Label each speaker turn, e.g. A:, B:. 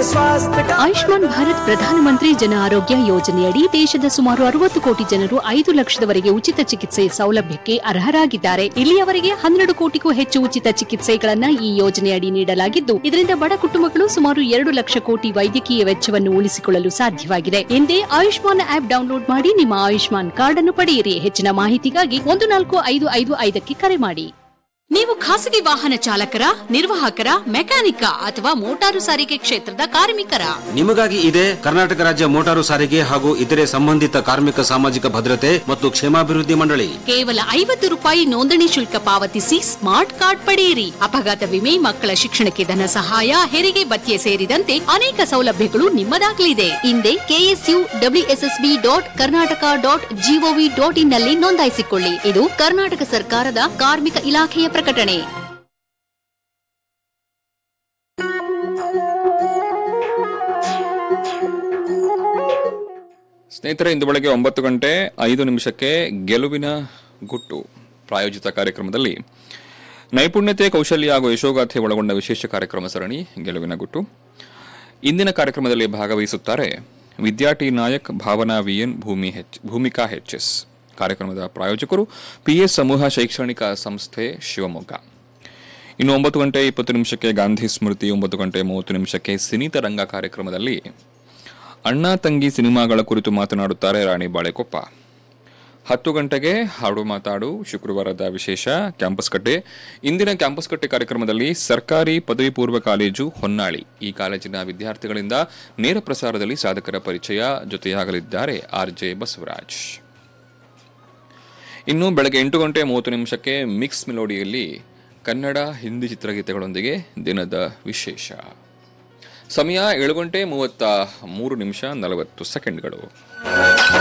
A: स्वास्थ्य का
B: ಆಯುಷ್ಮಾನ್ ಭಾರತ್ ಪ್ರಧಾನಮಂತ್ರಿ ಜನ ಆರೋಗ್ಯ ಯೋಜನೆಯಡಿ ದೇಶದ ಸುಮಾರು ಅರವತ್ತು ಕೋಟಿ ಜನರು ಐದು ಲಕ್ಷದವರೆಗೆ ಉಚಿತ ಚಿಕಿತ್ಸೆ ಸೌಲಭ್ಯಕ್ಕೆ ಅರ್ಹರಾಗಿದ್ದಾರೆ ಇಲ್ಲಿಯವರೆಗೆ ಹನ್ನೆರಡು ಕೋಟಿಗೂ ಹೆಚ್ಚು ಉಚಿತ ಚಿಕಿತ್ಸೆಗಳನ್ನ ಈ ಯೋಜನೆಯಡಿ ನೀಡಲಾಗಿದ್ದು ಇದರಿಂದ ಬಡ ಕುಟುಂಬಗಳು ಸುಮಾರು ಎರಡು ಲಕ್ಷ ಕೋಟಿ ವೈದ್ಯಕೀಯ ವೆಚ್ಚವನ್ನು ಉಳಿಸಿಕೊಳ್ಳಲು ಸಾಧ್ಯವಾಗಿದೆ ಎಂದೇ ಆಯುಷ್ಮಾನ್ ಆಪ್ ಡೌನ್ಲೋಡ್ ಮಾಡಿ ನಿಮ್ಮ ಆಯುಷ್ಮಾನ್ ಕಾರ್ಡ್ ಅನ್ನು ಪಡೆಯಿರಿ ಹೆಚ್ಚಿನ ಮಾಹಿತಿಗಾಗಿ ಒಂದು ನಾಲ್ಕು ಐದು ಐದು ಐದಕ್ಕೆ ಕರೆ ಮಾಡಿ ನೀವು ಖಾಸಗಿ ವಾಹನ ಚಾಲಕರ ನಿರ್ವಾಹಕರ ಮೆಕ್ಯಾನಿಕ ಅಥವಾ ಮೋಟಾರು ಸಾರಿಗೆ ಕ್ಷೇತ್ರದ ಕಾರ್ಮಿಕರ
C: ನಿಮಗಾಗಿ ಇದೆ ಕರ್ನಾಟಕ ರಾಜ್ಯ ಮೋಟಾರು ಸಾರಿಗೆ ಹಾಗೂ ಇತರೆ ಸಂಬಂಧಿತ ಕಾರ್ಮಿಕ ಸಾಮಾಜಿಕ ಭದ್ರತೆ ಮತ್ತು ಕ್ಷೇಮಾಭಿವೃದ್ಧಿ ಮಂಡಳಿ
B: ಕೇವಲ ಐವತ್ತು ರೂಪಾಯಿ ನೋಂದಣಿ ಶುಲ್ಕ ಪಾವತಿಸಿ ಸ್ಮಾರ್ಟ್ ಕಾರ್ಡ್ ಪಡೆಯಿರಿ ಅಪಘಾತ ವಿಮೆ ಮಕ್ಕಳ ಶಿಕ್ಷಣಕ್ಕೆ ಧನ ಸಹಾಯ ಹೆರಿಗೆ ಭತ್ಯೆ ಸೇರಿದಂತೆ ಅನೇಕ ಸೌಲಭ್ಯಗಳು ನಿಮ್ಮದಾಗಲಿದೆ ಹಿಂದೆ KSU WSSB dot Karnataka dot GOV dot in ನಲ್ಲಿ ನೋಂದಾಯಿಸಿಕೊಳ್ಳಿ ಇದು ಕರ್ನಾಟಕ ಸರ್ಕಾರದ ಕಾರ್ಮಿಕ ಇಲಾಖೆಯ ಪ್ರಕಟಣೆ
D: ಸ್ನೇಹಿತರೆ ಇಂದು ಬೆಳಗ್ಗೆ ಒಂಬತ್ತು ಗಂಟೆ ಐದು ನಿಮಿಷಕ್ಕೆ ಗೆಲುವಿನ ಗುಟ್ಟು ಪ್ರಾಯೋಜಿತ ಕಾರ್ಯಕ್ರಮದಲ್ಲಿ ನೈಪುಣ್ಯತೆ ಕೌಶಲ್ಯ ಹಾಗೂ ಯಶೋಗಾಥೆ ಒಳಗೊಂಡ ವಿಶೇಷ ಕಾರ್ಯಕ್ರಮ ಸರಣಿ ಗೆಲುವಿನ ಗುಟ್ಟು ಇಂದಿನ ಕಾರ್ಯಕ್ರಮದಲ್ಲಿ ಭಾಗವಹಿಸುತ್ತಾರೆ ವಿದ್ಯಾರ್ಥಿ ನಾಯಕ್ ಭಾವನಾ ವಿಎನ್ ಭೂಮಿ ಹೆಚ್ ಭೂಮಿಕಾ ಎಸ್ ಕಾರ್ಯಕ್ರಮದ ಪ್ರಾಯೋಜಕರು ಪಿಎಸ್ ಸಮೂಹ ಶೈಕ್ಷಣಿಕ ಸಂಸ್ಥೆ ಶಿವಮೊಗ್ಗ ಇನ್ನು ಒಂಬತ್ತು ಗಂಟೆ ಇಪ್ಪತ್ತು ನಿಮಿಷಕ್ಕೆ ಗಾಂಧಿ ಸ್ಮೃತಿ ಒಂಬತ್ತು ಗಂಟೆ ಮೂವತ್ತು ನಿಮಿಷಕ್ಕೆ ಸಿನಿತ ರಂಗ ಕಾರ್ಯಕ್ರಮದಲ್ಲಿ ಅಣ್ಣ ತಂಗಿ ಸಿನಿಮಾಗಳ ಕುರಿತು ಮಾತನಾಡುತ್ತಾರೆ ರಾಣಿ ಬಾಳೆಕೊಪ್ಪ ಹತ್ತು ಗಂಟೆಗೆ ಹಾಡು ಮಾತಾಡು ಶುಕ್ರವಾರದ ವಿಶೇಷ ಕ್ಯಾಂಪಸ್ ಕಟ್ಟೆ ಇಂದಿನ ಕ್ಯಾಂಪಸ್ ಕಟ್ಟೆ ಕಾರ್ಯಕ್ರಮದಲ್ಲಿ ಸರ್ಕಾರಿ ಪದವಿ ಪೂರ್ವ ಕಾಲೇಜು ಹೊನ್ನಾಳಿ ಈ ಕಾಲೇಜಿನ ವಿದ್ಯಾರ್ಥಿಗಳಿಂದ ನೇರ ಪ್ರಸಾರದಲ್ಲಿ ಸಾಧಕರ ಪರಿಚಯ ಜೊತೆಯಾಗಲಿದ್ದಾರೆ ಆರ್ ಜೆ ಬಸವರಾಜ್ ಇನ್ನು ಬೆಳಗ್ಗೆ ಎಂಟು ಗಂಟೆ ಮೂವತ್ತು ನಿಮಿಷಕ್ಕೆ ಮಿಕ್ಸ್ ಮೆಲೋಡಿಯಲ್ಲಿ ಕನ್ನಡ ಹಿಂದಿ ಚಿತ್ರಗೀತೆಗಳೊಂದಿಗೆ ದಿನದ ವಿಶೇಷ ಸಮಯ ಏಳು ಗಂಟೆ ಮೂವತ್ತ ಮೂರು ನಿಮಿಷ ನಲವತ್ತು ಸೆಕೆಂಡ್ಗಳು